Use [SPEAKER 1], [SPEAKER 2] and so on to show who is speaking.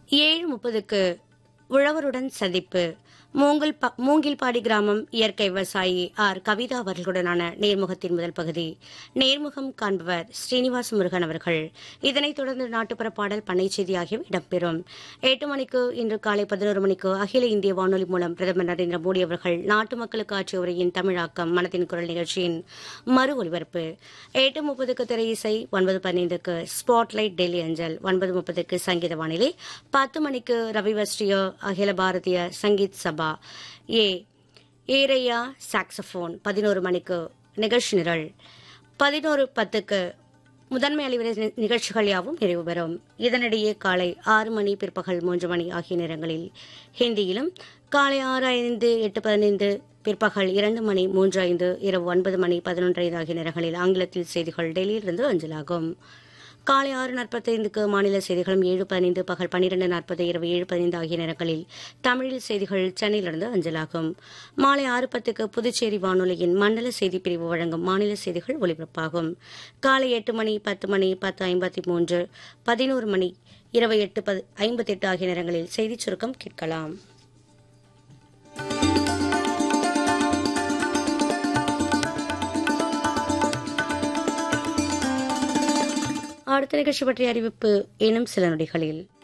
[SPEAKER 1] ஏழு முப்பதுக்கு உழவருடன் சந்திப்பு மூங்கில் ப- மூங்கில்பாடி கிராமம் இயற்கை விவசாயி ஆர் கவிதா அவர்களுடனான நேர்முகத்தின் முதல் பகுதி நேர்முகம் காண்பவர் ஸ்ரீனிவாஸ் முருகன் அவர்கள் இதனைத் தொடர்ந்து நாட்டுப்புற பாடல் பண்ணை செய்தி ஆகியவை இடம்பெறும் எட்டு மணிக்கு இன்று காலை பதினோரு மணிக்கு அகில இந்திய வானொலி மூலம் பிரதமர் நரேந்திர மோடி அவர்கள் நாட்டு மக்களுக்கு ஆற்றிய உரையின் தமிழாக்கம் மனதின் குரல் நிகழ்ச்சியின் மறு ஒலிபரப்பு எட்டு முப்பதுக்கு திரை இசை ஒன்பது பதினைந்துக்கு ஸ்பாட்லைட் டெல்லி அஞ்சல் ஒன்பது முப்பதுக்கு சங்கீத வானிலை பத்து மணிக்கு ரவிவஸ்ரீய அகில பாரதிய சங்கீத் சபா ஏ ஏரையா சாக்ஸபோன் பதினோரு மணிக்கு நிகழ்ச்சி நிரல் பதினோரு பத்துக்கு முதன்மை அலுவலக நி- நிகழ்ச்சிகள் யாவும் நிறைவு பெறும் இதனிடையே காலை ஆறு மணி பிற்பகல் மூன்று மணி ஆகிய நேரங்களில் ஹிந்தியிலும் காலை ஆறு ஐந்து எட்டு பதினைந்து பிற்பகல் இரண்டு மணி மூன்று ஐந்து இரவு ஒன்பது மணி பதினொன்று ஐந்து ஆகிய நேரங்களில் ஆங்கிலத்தில் செய்திகள் டெல்லியிலிருந்து அஞ்சலாகும் காலை ஆறு நாற்பத்தைந்துக்கு மாநில செய்திகளும் ஏழு பதினைந்து பகல் பன்னிரண்டு நாற்பது இரவு ஏழு பதினைந்து ஆகிய நேரங்களில் தமிழில் செய்திகள் சென்னையிலிருந்து அஞ்சலாகும் மாலை ஆறு பத்துக்கு புதுச்சேரி வானொலியின் மண்டல செய்திப் பிரிவு வழங்கும் மாநில செய்திகள் ஒலிபரப்பாகும் காலை எட்டு மணி பத்து மணி பத்து ஐம்பத்தி மூன்று பதினோரு மணி இரவு எட்டு பது ஐம்பத்தெட்டு ஆகிய நேரங்களில் செய்திச் சுருக்கம் கேட்கலாம் அடுத்த நிகழ்ச்சி பற்றிய அறிவிப்பு இன்னும் சில நொடிகளில்